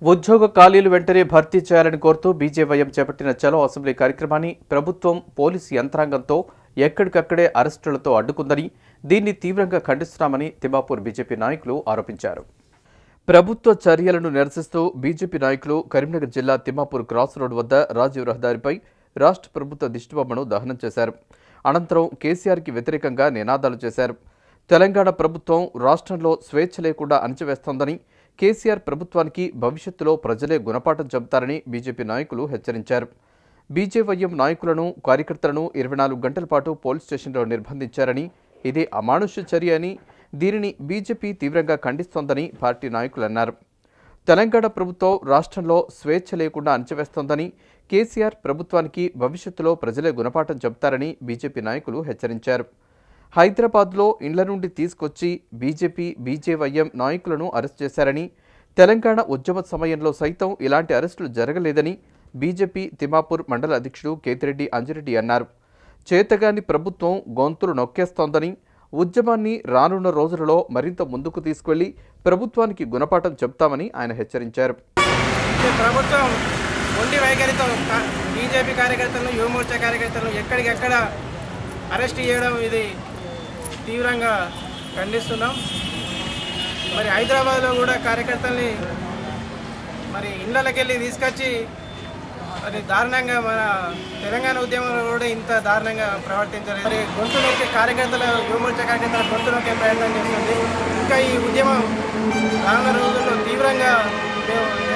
ఉద్యోగ ఖాళీలు వెంటనే భర్తీ చేయాలని కోరుతూ బీజేవైఎం చేపట్టిన చలో అసెంబ్లీ కార్యక్రమాన్ని ప్రభుత్వం పోలీసు యంత్రాంగంతో ఎక్కడికక్కడే అరెస్టులతో అడ్డుకుందని దీన్ని తీవ్రంగా ఖండిస్తున్నామని తిమ్మాపూర్ బీజేపీ నాయకులు ఆరోపించారు ప్రభుత్వ చర్యలను నిరసిస్తూ బీజేపీ నాయకులు కరీంనగర్ జిల్లా తిమ్మాపూర్ క్రాస్ రోడ్ వద్ద రాజీవ్ రహదారిపై రాష్ట్ర ప్రభుత్వ దిష్టిబొమ్మను దహనం చేశారు అనంతరం కేసీఆర్కి వ్యతిరేకంగా నినాదాలు చేశారు తెలంగాణ ప్రభుత్వం రాష్ట్రంలో స్వేచ్ఛ లేకుండా అణచివేస్తోందని కేసీఆర్ ప్రభుత్వానికి భవిష్యత్తులో ప్రజలే గుణపాఠం చెబుతారని బీజేపీ నాయకులు హెచ్చరించారు బీజేవైఎం నాయకులను కార్యకర్తలను ఇరవై నాలుగు గంటల పాటు పోలీస్ స్టేషన్లో నిర్బంధించారని ఇది అమానుష్య చర్య అని దీనిని బీజేపీ తీవ్రంగా ఖండిస్తోందని పార్టీ నాయకులు అన్నారు తెలంగాణ ప్రభుత్వం రాష్ట్రంలో స్వేచ్ఛ లేకుండా అణచివేస్తోందని కేసీఆర్ ప్రభుత్వానికి భవిష్యత్తులో ప్రజలే గుణపాఠం చెబుతారని బీజేపీ నాయకులు హెచ్చరించారు హైదరాబాద్లో ఇండ్ల నుండి తీసుకొచ్చి బీజేపీ బీజేవైఎం నాయకులను అరెస్ట్ చేశారని తెలంగాణ ఉద్యమ సమయంలో సైతం ఇలాంటి అరెస్టులు జరగలేదని బీజేపీ తిమాపూర్ మండల అధ్యక్షుడు కేతిరెడ్డి అంజిరెడ్డి అన్నారు చేతగాని ప్రభుత్వం గొంతులు నొక్కేస్తోందని ఉద్యమాన్ని రానున్న రోజులలో మరింత ముందుకు తీసుకెళ్లి ప్రభుత్వానికి గుణపాఠం చెప్తామని ఆయన హెచ్చరించారు ఈ ప్రభుత్వం మొండి వైఖరితో కా- బీజేపీ కార్యకర్తలను యువమోర్చా కార్యకర్తలను ఎక్కడికెక్కడ అరెస్ట్ చేయడం ఇది తీవ్రంగా ఖండిస్తున్నాం మరి హైదరాబాద్లో కూడా కార్యకర్తల్ని మరి ఇళ్ళకి వెళ్ళి తీసుకొచ్చి మరి దారుణంగా మన తెలంగాణ ఉద్యమంలో కూడా ఇంత దారుణంగా ప్రవర్తించలేదు మరి గొంతు నొక్కే కార్యకర్తల యువమోర్చా కార్యకర్తల గొంతు నొక్కే ప్రయత్నం చేస్తుంది ఇంకా ఈ ఉద్యమం రానున్న రోజుల్లో తీవ్రంగా మేము